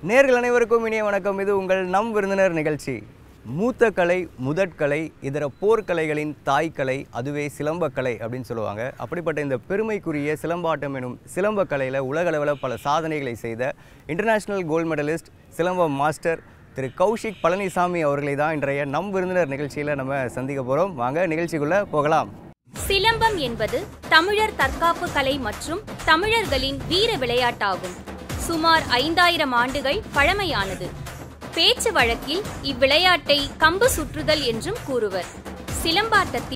நேர்கள் அனைவருக்கும் இனிய வணக்கம் இது உங்கள் நம் விருந்தினர் நிகழ்ச்சி மூத்த கலை முதற்கலை இதர போர்க்கலைகளின் தாய்க்கலை அதுவே சிலம்பக்கலை அப்படின்னு சொல்லுவாங்க அப்படிப்பட்ட இந்த பெருமைக்குரிய சிலம்பாட்டம் எனும் சிலம்பக்கலையில் உலகளவில் பல சாதனைகளை செய்த இன்டர்நேஷ்னல் கோல்டு மெடலிஸ்ட் சிலம்ப மாஸ்டர் திரு கௌஷிக் பழனிசாமி அவர்களை தான் இன்றைய நம் விருந்தினர் நிகழ்ச்சியில் நம்ம சந்திக்க போகிறோம் வாங்க நிகழ்ச்சிக்குள்ளே போகலாம் சிலம்பம் என்பது தமிழர் தற்காப்பு கலை மற்றும் தமிழர்களின் வீர விளையாட்டாகும் சுமார் ஐந்தாயிரம் ஆண்டுகள் பழமையானது பேச்சு வழக்கில் இவ்விளையாட்டை கம்பு சுற்றுதல் என்றும் கூறுவர் சிலம்பாட்டத்தில்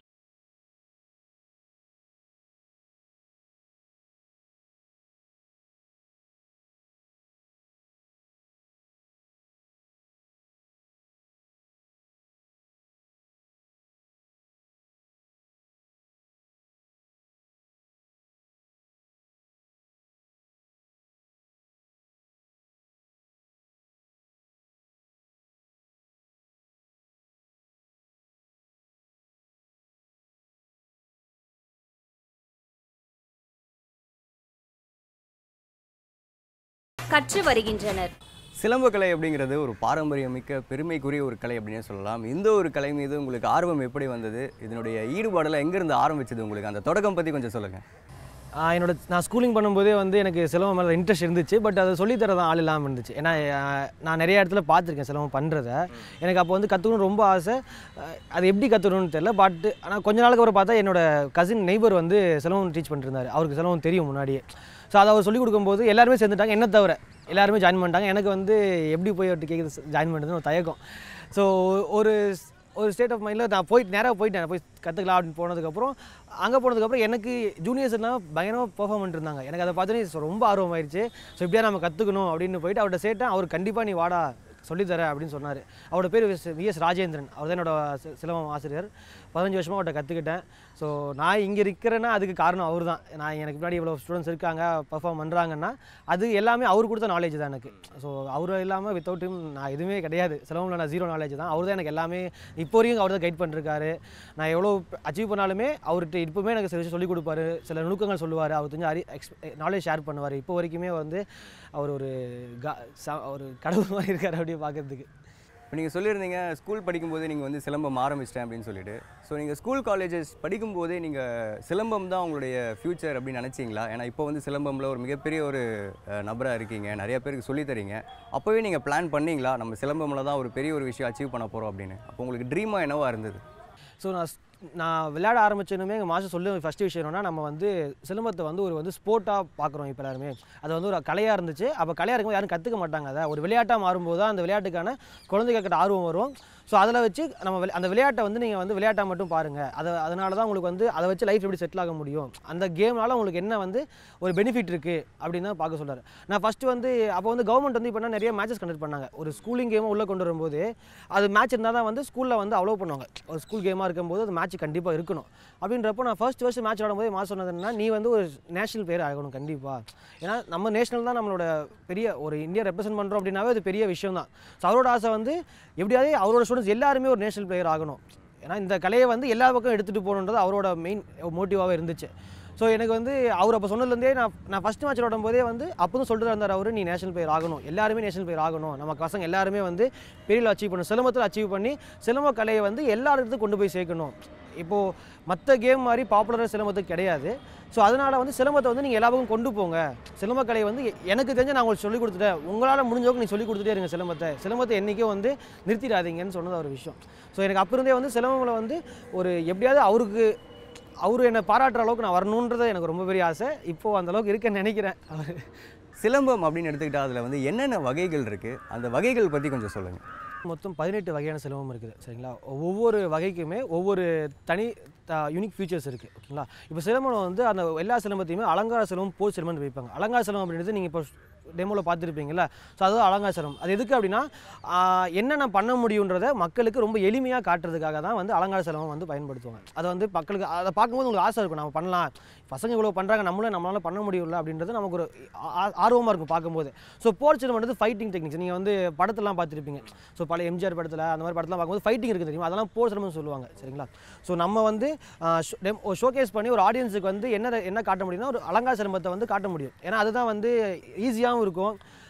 கற்று வருகின்றனர் சிலம்பக்கலை அப்படிங்கிறது ஒரு பாரம்பரியமிக்க பெருமைக்குரிய ஒரு கலை அப்படின்னே சொல்லலாம் இந்த ஒரு கலை மீது உங்களுக்கு ஆர்வம் எப்படி வந்தது இதனுடைய ஈடுபாடெல்லாம் எங்கேருந்து ஆரம்பிச்சது உங்களுக்கு அந்த தொடக்கம் பற்றி கொஞ்சம் சொல்லுங்கள் ஆஹ் என்னோட நான் ஸ்கூலிங் பண்ணும்போதே வந்து எனக்கு சிலம்பம் மேலே இன்ட்ரெஸ்ட் இருந்துச்சு பட் அதை சொல்லித்தர தான் ஆள் இல்லாமல் இருந்துச்சு ஏன்னா ஆஹ் நான் நிறைய இடத்துல பார்த்துருக்கேன் சிலம்பம் பண்ணுறத எனக்கு அப்போ வந்து கற்றுக்கணும் ரொம்ப ஆசை ஆஹ் அது எப்படி கற்றுக்கணும்னு தெரியல பட் ஆனால் கொஞ்ச நாளுக்கு அப்புறம் பார்த்தா என்னோட கசின் நெய்பர் வந்து சிலம்பம் டீச் பண்ணிட்டு இருந்தார் அவருக்கு சிலம்பம் தெரியும் முன்னாடியே ஸோ அதை அவர் சொல்லிக் கொடுக்கும்போது எல்லாருமே சேர்ந்துட்டாங்க என்ன தவிர எல்லாருமே ஜாயின் பண்ணிட்டாங்க எனக்கு வந்து எப்படி போய் அவர்கிட்ட கேட்குறது ஜாயின் பண்ணுறதுன்னு ஒரு தயக்கம் ஸோ ஒரு ஒரு ஸ்டேட் ஆஃப் மைண்டில் நான் போயிட்டு நேராக போயிட்டேன் போய் கற்றுக்கலாம் அப்படின்னு போனதுக்கப்புறம் அங்கே போனதுக்கப்புறம் எனக்கு ஜூனியர்ஸ் எல்லாம் பயங்கரமாக பெர்ஃபார்ம் பண்ணிட்டு இருந்தாங்க எனக்கு அதை பார்த்தோன்னே ரொம்ப ஆர்வமாயிருச்சு ஸோ இப்படியா நம்ம கற்றுக்கணும் அப்படின்னு போயிட்டு அவர்கிட்ட சேர்த்தேன் அவர் கண்டிப்பாக நீ வாடா சொல்லித்தரேன் அப்படின்னு சொன்னார் அவரோட பேர் விஎஸ் ராஜேந்திரன் அவர் தான் என்னோட சி- சிலம்பம் ஆசிரியர் பதினஞ்சு வருஷமாக அவர்கிட்ட கற்றுக்கிட்டேன் ஸோ நான் இங்கே இருக்கிறேன்னா அதுக்கு காரணம் அவர் தான் நான் எனக்கு முன்னாடி இவ்வளோ ஸ்டூடெண்ட்ஸ் இருக்காங்க பர்ஃபார்ம் பண்ணுறாங்கன்னா அது எல்லாமே அவர் கொடுத்த நாலேஜ் தான் எனக்கு ஸோ அவர் இல்லாமல் வித்தவுட் him நான் எதுவுமே கிடையாது சிலம்பம்ல நான் ஜீரோ நாலேஜ் தான் அவர் தான் எனக்கு எல்லாமே இப்போ வரைக்கும் அவர் தான் கைட் பண்ணிருக்காரு நான் எவ்வளோ அச்சீவ் பண்ணாலுமே அவர்கிட்ட இப்போவுமே எனக்கு சில விஷயம் சொல்லிக் கொடுப்பாரு சில நுணுக்கங்கள் சொல்லுவார் அவர் தெரிஞ்ச அறி எக்ஸ் நாலேஜ் ஷேர் பண்ணுவார் இப்போ வரைக்குமே வந்து அவர் ஒரு கா ச- ஒரு கடவுள் மாதிரி இருக்கார் அப்படியே பார்க்கறதுக்கு இப்போ நீங்கள் சொல்லியிருந்தீங்க ஸ்கூல் படிக்கும்போதே நீங்கள் வந்து சிலம்பம் ஆரம்பிச்சிட்டேன் அப்படின்னு சொல்லிட்டு ஸோ நீங்கள் ஸ்கூல் காலேஜஸ் படிக்கும்போதே நீங்கள் சிலம்பம் தான் உங்களுடைய ஃப்யூச்சர் அப்படின்னு நினச்சிங்களா ஏன்னா இப்போ வந்து சிலம்பமில் ஒரு மிகப்பெரிய ஒரு நபராக இருக்கீங்க நிறைய பேருக்கு சொல்லித் தரீங்க அப்போவே நீங்கள் பிளான் பண்ணீங்களா நம்ம சிலம்பமில் தான் ஒரு பெரிய ஒரு விஷயம் அச்சீவ் பண்ண போகிறோம் அப்படின்னு அப்போ உங்களுக்கு ட்ரீமாக என்னவா இருந்தது ஸோ நான் ஸ்- நான் விளையாட ஆரம்பிச்சதுமே எங்கள் மாஸ்டர் சொல்லு ஃபஸ்ட்டு விஷயம் என்னன்னா நம்ம வந்து சிலம்பத்தை வந்து ஒரு வந்து ஸ்போர்ட்டாக பார்க்குறோம் இப்போ எல்லாருமே அது வந்து ஒரு கலையாக இருந்துச்சு அப்போ கலையாக இருக்கும்போது யாரும் கற்றுக்க மாட்டாங்க அதை ஒரு விளையாட்டாக மாறும்போது தான் அந்த விளையாட்டுக்கான குழந்தைகிட்ட ஆர்வம் வரும் ஸோ அதில் வச்சு நம்ம விளை- அந்த விளையாட்டை வந்து நீங்கள் வந்து விளையாட்டாக மட்டும் பாருங்கள் அதை அதனால தான் உங்களுக்கு வந்து அதை வச்சு லைஃப் எப்படி செட்டில் ஆக முடியும் அந்த கேம்னால உங்களுக்கு என்ன வந்து ஒரு பெனிஃபிட் இருக்குது அப்படின்னு தான் பார்க்க சொல்றாரு நான் ஃபஸ்ட்டு வந்து அப்போ வந்து கவர்மெண்ட் வந்து இப்போ நிறைய மேட்சஸ் கண்டக்ட் பண்ணாங்க ஒரு ஸ்கூலிங் கேமை உள்ளே கொண்டு வரும்போது அது மேட்ச் இருந்தால் தான் வந்து ஸ்கூலில் வந்து அலோவ் பண்ணுவாங்க ஒரு ஸ்கூல் கேமாக இருக்கும்போது அது மேட்ச் கண்டிப்பாக இருக்கணும் அப்படின்றப்போ நான் ஃபர்ஸ்ட் ஃபர்ஸ்ட் மேட்ச் ஆடும்போது மா சொன்னது என்னன்னா நீ வந்து ஒரு நேஷனல் பிளேயர் ஆகணும் கண்டிப்பாக ஏன்னா நம்ம நேஷனல் தான் நம்மளோட பெரிய ஒரு இந்தியா ரெப்ரசென்ட் பண்ணுறோம் அப்படின்னாவே அது பெரிய விஷயம் தான் ஸோ அவரோட ஆசை வந்து எப்படியாவது அவரோட ஸ்டூடெண்ட்ஸ் எல்லாருமே ஒரு நேஷனல் பிளேயர் ஆகணும் ஏன்னா இந்த கலையை வந்து எல்லா பக்கம் எடுத்துகிட்டு போகணுன்றது அவரோட மெயின் மோட்டிவாகவே இருந்துச்சு ஸோ எனக்கு வந்து அவர் அப்போ சொன்னதுலேருந்தே நான் நான் ஃபஸ்ட் மேட்ச் விளாடும் போதே வந்து அப்போதும் சொல்லிட்டு இருந்தார் அவர் நீ நேஷனல் பிளேயர் ஆகணும் எல்லாருமே நேஷனல் பிளேயர் ஆகணும் நம்ம பசங்க எல்லாருமே வந்து பெரிய அச்சீவ் பண்ணணும் சிலம்பத்தில் அச்சீவ் பண்ணி சிலம்ப கலையை வந்து எல்லா இடத்துக்கும் கொண்டு போய் சேர்க்கணும் இப்போது மற்ற கேம் மாதிரி பாப்புலராக சிலம்பத்துக்கு கிடையாது ஸோ அதனால் வந்து சிலம்பத்தை வந்து நீங்கள் எல்லா பக்கம் கொண்டு போங்க சிலம்பக்கலை வந்து எ- எனக்கு தெரிஞ்ச நான் உங்களுக்கு சொல்லிக் கொடுத்துட்டேன் உங்களால் முடிஞ்சவங்க நீ சொல்லிக் கொடுத்துட்டே இருங்க சிலம்பத்தை சிலம்பத்தை என்றைக்கும் வந்து நிறுத்திடாதீங்கன்னு சொன்னது ஒரு விஷயம் ஸோ எனக்கு அப்போ இருந்தே வந்து சிலம்பங்களை வந்து ஒரு எப்படியாவது அவருக்கு அவர் என்னை பாராட்டுற அளவுக்கு நான் வரணுன்றது எனக்கு ரொம்ப பெரிய ஆசை இப்போது அந்த அளவுக்கு இருக்குன்னு நினைக்கிறேன் அவர் சிலம்பம் அப்படின்னு எடுத்துக்கிட்டா அதில் வந்து என்னென்ன வகைகள் இருக்குது அந்த வகைகள் பற்றி கொஞ்சம் சொல்லுங்கள் மொத்தம் பதினெட்டு வகையான சிலம்பம் இருக்குது சரிங்களா ஒவ்வொரு வகைக்குமே ஒவ்வொரு தனி யூனிக் ஃபீச்சர்ஸ் இருக்குது ஓகேங்களா இப்போ சிலம்பம் வந்து அந்த எல்லா சிலம்பத்தையுமே அலங்கார சிலம்பம் போர் சிலம்பம்னு வைப்பாங்க அலங்கார சிலம்பம் அப்படின்றது நீங்கள் இப்போ டெமோவில் பார்த்துருப்பீங்கல்ல ஸோ அதுவும் அலங்கார சிலம்பம் அது எதுக்கு அப்படின்னா ஆஹ், என்னென்ன பண்ண முடியுன்றதை மக்களுக்கு ரொம்ப எளிமையாக காட்டுறதுக்காக தான் வந்து அலங்கார சிலம்பம் வந்து பயன்படுத்துவாங்க அதை வந்து மக்களுக்கு அதை பார்க்கும்போது உங்களுக்கு ஆசை இருக்கும் நம்ம பண்ணலாம் பசங்க இவ்வளோ பண்ணுறாங்க நம்மளும் நம்மளால பண்ண முடியல அப்படின்றது நமக்கு ஒரு ஆர்வமாக இருக்கும் பார்க்கும்போது ஸோ போர் சிலம்பம் வந்து ஃபைட்டிங் டெக்னிக்ஸ் நீங்கள் வந்து படத்தெல்லாம் பார்த்துருப்பீங்க ஸோ பல எம்ஜிஆர் படத்தில் அந்த மாதிரி படத்தெல்லாம் பார்க்கும்போது ஃபைட்டிங் இருக்குது தெரியுமா அதெல்லாம் போர் சிலம்பம் சொல்லுவாங்க சரிங்களா ஸோ நம்ம வந்து ஷோகேஸ் பண்ணி ஒரு ஆடியன்ஸுக்கு வந்து என்ன என்ன காட்ட முடியும்னா ஒரு அலங்கார சிலம்பத்தை வந்து காட்ட முடியும் ஏன்னா அதுதான் வந்து ஈஸியாகவும் இருக்கும்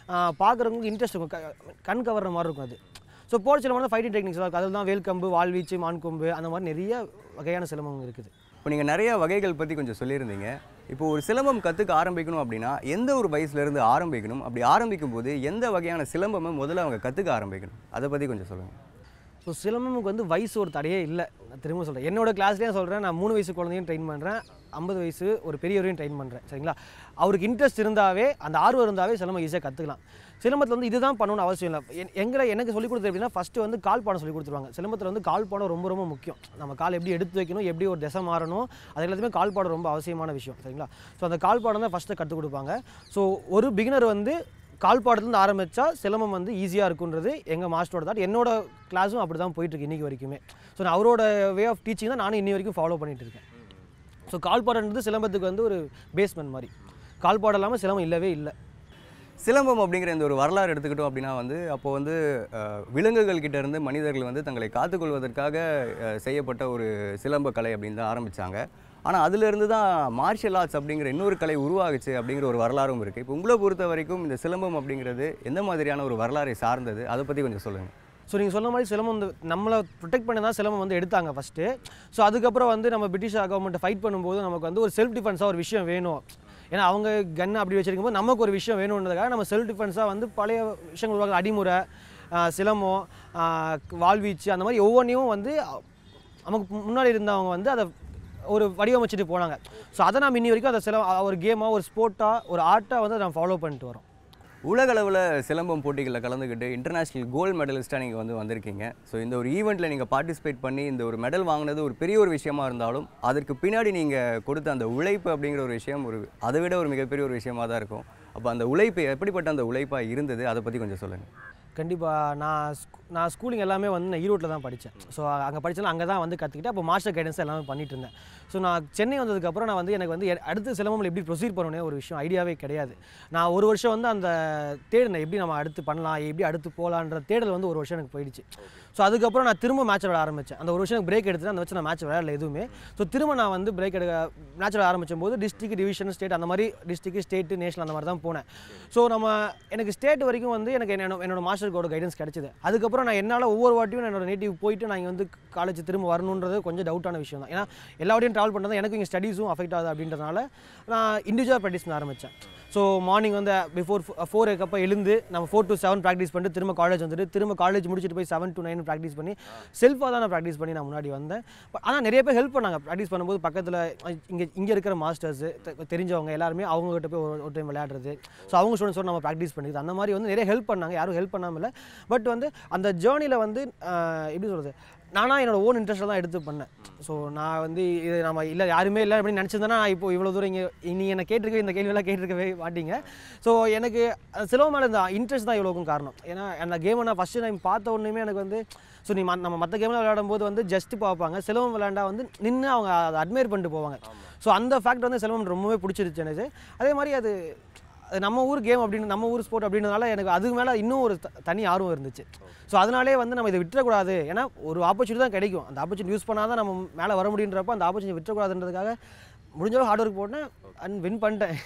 பார்க்குறவங்களுக்கு இன்ட்ரெஸ்ட் இருக்கும் க- கண் கவர்ற மாதிரி இருக்கும் அது ஸோ போர் சிலம்பம் வந்து ஃபைட்டிங் டெக்னிக்ஸ் இருக்கும் அதில் தான் வேல்கம்பு வால்வீச்சு மான்கொம்பு அந்த மாதிரி நிறைய வகையான சிலம்பம் இருக்குது இப்போ நீங்கள் நிறைய வகைகள் பற்றி கொஞ்சம் சொல்லியிருந்தீங்க இப்போ ஒரு சிலம்பம் கற்றுக்க ஆரம்பிக்கணும் அப்படின்னா எந்த ஒரு வயசுலேருந்து ஆரம்பிக்கணும் அப்படி ஆரம்பிக்கும் போது எந்த வகையான சிலம்பமை முதல்ல அவங்க கற்றுக்க ஆரம்பிக்கணும் அதை பற்றி கொஞ்சம் சொல்லுங்கள் ஸோ சிலம்பமுக்கு வந்து வயசு ஒரு தடையே இல்லை நான் திரும்ப சொல்கிறேன் என்னோட கிளாஸ்லேயே சொல்கிறேன் நான் மூணு வயசு குழந்தையும் ட்ரெயின் பண்ணுறேன் ஐம்பது வயசு ஒரு பெரியவரையும் ட்ரெயின் பண்ணுறேன் சரிங்களா அவருக்கு இன்ட்ரெஸ்ட் இருந்தாவே அந்த ஆர்வம் இருந்தாவே சிலம்பம் ஈஸியாக கற்றுக்கலாம் சிலம்பத்தில் வந்து இதுதான் பண்ணணும்னு அவசியம் இல்லை என் எங்களை எனக்கு சொல்லிக் கொடுத்தது எப்படின்னா ஃபஸ்ட்டு வந்து கால் பாடம் சொல்லி கொடுத்துருவாங்க சிலம்பத்தில் வந்து கால் பாடம் ரொம்ப ரொம்ப முக்கியம் நம்ம கால் எப்படி எடுத்து வைக்கணும் எப்படி ஒரு திசை மாறணும் அது எல்லாத்தையுமே கால் பாடம் ரொம்ப அவசியமான விஷயம் சரிங்களா ஸோ அந்த கால் பாடம் தான் ஃபஸ்ட்டு கற்றுக் கொடுப்பாங்க ஸோ ஒரு பிகினர் வந்து கால் பாடத்துலேருந்து ஆரம்பித்தா சிலம்பம் வந்து ஈஸியாக இருக்குன்றது எங்கள் மாஸ்டரோட தாட் என்னோட கிளாஸும் அப்படி தான் போயிட்டுருக்கு இன்றைக்கி வரைக்குமே ஸோ நான் அவரோட வே ஆஃப் டீச்சிங் தான் நானும் இன்னி வரைக்கும் ஃபாலோ பண்ணிட்டு இருக்கேன் ஸோ கால் பாடன்றது சிலம்பத்துக்கு வந்து ஒரு பேஸ்மெண்ட் மாதிரி கால் பாடம் இல்லாமல் சிலம்பம் இல்லவே இல்லை சிலம்பம் அப்படிங்கிற இந்த ஒரு வரலாறு எடுத்துக்கிட்டோம் அப்படின்னா வந்து அப்போ வந்து அஹ், விலங்குகள் கிட்ட இருந்து மனிதர்கள் வந்து தங்களை காத்துக்கொள்வதற்காக அஹ், செய்யப்பட்ட ஒரு சிலம்ப கலை அப்படின்னு தான் ஆரம்பித்தாங்க ஆனால் அதிலிருந்து தான் மார்ஷியல் ஆர்ட்ஸ் அப்படிங்கிற இன்னொரு கலை உருவாகுச்சு அப்படிங்கிற ஒரு வரலாறும் இருக்குது இப்போ உங்களை பொறுத்த வரைக்கும் இந்த சிலம்பம் அப்படிங்கிறது எந்த மாதிரியான ஒரு வரலாறை சார்ந்தது அதை பற்றி கொஞ்சம் சொல்லுங்கள் ஸோ நீங்கள் சொன்ன மாதிரி சிலம்பம் வந்து நம்மளை ப்ரொடெக்ட் பண்ணி தான் சிலம்பம் வந்து எடுத்தாங்க ஃபஸ்ட்டு ஸோ அதுக்கப்புறம் வந்து நம்ம பிரிட்டிஷ் கவர்மெண்ட் ஃபைட் பண்ணும்போது நமக்கு வந்து ஒரு செல்ஃப் டிஃபென்ஸாக ஒரு விஷயம் வேணும் ஏன்னா அவங்க கன் அப்படி வச்சிருக்கும் போது நமக்கு ஒரு விஷயம் வேணுன்றதுக்காக நம்ம செல்ஃப் டிஃபென்ஸாக வந்து பழைய விஷயங்கள் உருவாக்க அடிமுறை ஆஹ் சிலம்பம் ஆஹ் வாள்வீச்சு அந்த மாதிரி ஒவ்வொன்றையும் வந்து அ- நமக்கு முன்னாடி இருந்தவங்க வந்து அதை ஒரு வடிவமைச்சிட்டு போனாங்க ஸோ அதை நம்ம இன்னி வரைக்கும் அதை சில ஒரு கேமாக ஒரு ஸ்போர்ட்டாக ஒரு ஆர்ட்டாக வந்து நம்ம ஃபாலோ பண்ணிட்டு வரோம் உலக அளவில் சிலம்பம் போட்டிகளில் கலந்துக்கிட்டு இன்டர்நேஷ்னல் கோல்டு மெடலிஸ்ட்டாக நீங்கள் வந்து வந்திருக்கீங்க ஸோ இந்த ஒரு ஈவெண்ட்டில் நீங்கள் பார்ட்டிசிபேட் பண்ணி இந்த ஒரு மெடல் வாங்கினது ஒரு பெரிய ஒரு விஷயமா இருந்தாலும் அதற்கு பின்னாடி நீங்கள் கொடுத்த அந்த உழைப்பு அப்படிங்கிற ஒரு விஷயம் ஒரு அதை விட ஒரு மிகப்பெரிய ஒரு விஷயமா தான் இருக்கும் அப்போ அந்த உழைப்பு எப்படிப்பட்ட அந்த உழைப்பாக இருந்தது அதை பற்றி கொஞ்சம் சொல்லுங்கள் கண்டிப்பாக நான் ஸ்கூ- நான் ஸ்கூலிங் எல்லாமே வந்து நான் ஈரோட்டில் தான் படித்தேன் ஸோ அங்கே படிச்சேன் அங்கே தான் வந்து கற்றுக்கிட்டு அப்போ மாஸ்டர் கைடன்ஸ் எல்லாமே பண்ணிட்டு இருந்தேன் ஸோ நான் சென்னை வந்ததுக்கப்புறம் நான் வந்து எனக்கு வந்து எ- அடுத்து சிலம்பத்தில் எப்படி ப்ரொசீட் பண்ணணும் ஒரு விஷயம் ஐடியாவே கிடையாது நான் ஒரு வருஷம் வந்து அந்த தேடினேன் எப்படி நம்ம அடுத்து பண்ணலாம் எப்படி அடுத்து போகலான்ற தேடல் வந்து ஒரு வருஷம் எனக்கு போயிடுச்சு ஸோ அதுக்கப்புறம் நான் திரும்ப மேட்ச் விளையாட ஆரம்பித்தேன் அந்த ஒரு வருஷம் எனக்கு பிரேக் எடுத்துட்டு அந்த வச்சு நான் மேட்ச் விளையாடல எதுவுமே ஸோ திரும்ப நான் வந்து பிரேக் எடுக்க மேட்ச் விளையாட ஆரம்பிச்சும் போது டிஸ்ட்ரிக்ட் டிவிஷன் ஸ்டேட் அந்த மாதிரி டிஸ்ட்ரிக்ட் ஸ்டேட்டு நேஷனல் அந்த மாதிரி தான் போனேன் ஸோ நம்ம எனக்கு ஸ்டேட் வரைக்கும் வந்து எனக்கு என்னோட என்னோட மாஸ்டருக்கோட கைடன்ஸ் கிடைச்சது அதுக்கப்புறம் நான் என்னால் ஒவ்வொரு வாட்டியும் நான் என்னோட நேட்டிவ் போயிட்டு நான் இங்கே வந்து காலேஜ் திரும்ப வரணுன்றது கொஞ்சம் டவுட்டான விஷயம் தான் ஏன்னா எல்லா வாட்டியும் ட்ராவல் பண்ணது எனக்கு இங்கே ஸ்டடீஸும் அஃபெக்ட் ஆகுது அப்படின்றதுனால நான் இண்டிவிஜுவல் ப்ராக்டிஸ் பண்ண ஆரம்பித்தேன் ஸோ மார்னிங் வந்து பிஃபோர் ஃபோர் அப்போ எழுந்து நம்ம ஃபோர் டு செவன் ப்ராக்டிஸ் பண்ணிட்டு திரும்ப காலேஜ் வந்துட்டு திரும்ப காலேஜ் முடிச்சுட்டு போய் செவன் டு நைன் ப்ராக்டிஸ் பண்ணி செல்ஃபாக தான் நான் ப்ராக்டிஸ் பண்ணி நான் முன்னாடி வந்தேன் ஆனால் நிறைய பேர் ஹெல்ப் பண்ணாங்க ப்ராக்டிஸ் பண்ணும்போது பக்கத்தில் இங்கே இங்கே இருக்கிற மாஸ்டர்ஸ் தெரிஞ்சவங்க எல்லாருமே அவங்ககிட்ட போய் ஒரு- ஒரு டைம் விளையாடுறது ஸோ அவங்க ஸ்டூடெண்ட்ஸோட நம்ம ப்ராக்டிஸ் பண்ணிக்கிறது அந்த மாதிரி வந்து நிறைய ஹெல்ப் பண்ணாங்க யாரும் ஹெல்ப் பண்ணாமல் இல்லை பட் வந்து அந்த ஜேர்னியில் வந்து ஆஹ், எப்படி சொல்கிறது நானாக என்னோட ஓன் இன்ட்ரெஸ்ட்டில் தான் எடுத்து பண்ணேன் ஸோ நான் வந்து இது நம்ம இல்லை யாருமே இல்லை அப்படின்னு நினச்சிருந்தேன்னா நான் இப்போ இவ்வளோ தூரம் இங்கே நீங்கள் என்ன கேட்டிருக்க இந்த கேள்வியெல்லாம் கேட்டிருக்கவே மாட்டீங்க ஸோ எனக்கு சிலவு மேலே இந்த இன்ட்ரெஸ்ட் தான் இவ்வளோக்கும் காரணம் ஏன்னா அந்த கேமை நான் ஃபஸ்ட்டு டைம் பார்த்த உடனேமே எனக்கு வந்து ஸோ நீ ம- நம்ம மற்ற கேமில் விளையாடும் போது வந்து ஜஸ்ட் பார்ப்பாங்க சிலவம் விளையாண்டா வந்து நின்று அவங்க அதை அட்மையர் பண்ணிட்டு போவாங்க ஸோ அந்த ஃபேக்ட் வந்து சிலவம் ரொம்பவே பிடிச்சிருச்சு எனக்கு அதே மாதிரி அது அது நம்ம ஊர் கேம் அப்படின்னு நம்ம ஊர் ஸ்போர்ட் அப்படின்றதுனால எனக்கு அதுக்கு மேலே இன்னும் ஒரு த- தனி ஆர்வம் இருந்துச்சு ஸோ அதனாலே வந்து நம்ம இதை விட்டுறக்கூடாது ஏன்னா ஒரு ஆப்பர்ச்சுனிட்டி தான் கிடைக்கும் அந்த ஆப்பர்ச்சுனிட்டி யூஸ் பண்ணால் தான் நம்ம மேலே வர முடியுன்றப்போ அந்த ஆப்பர்ச்சுனிட்டி விட்டுறக்கூடாதுன்றதுக்காக முடிஞ்சளவு ஹார்ட் ஒர்க் போட்டேன் அண்ட் வின் பண்ணிட்டேன்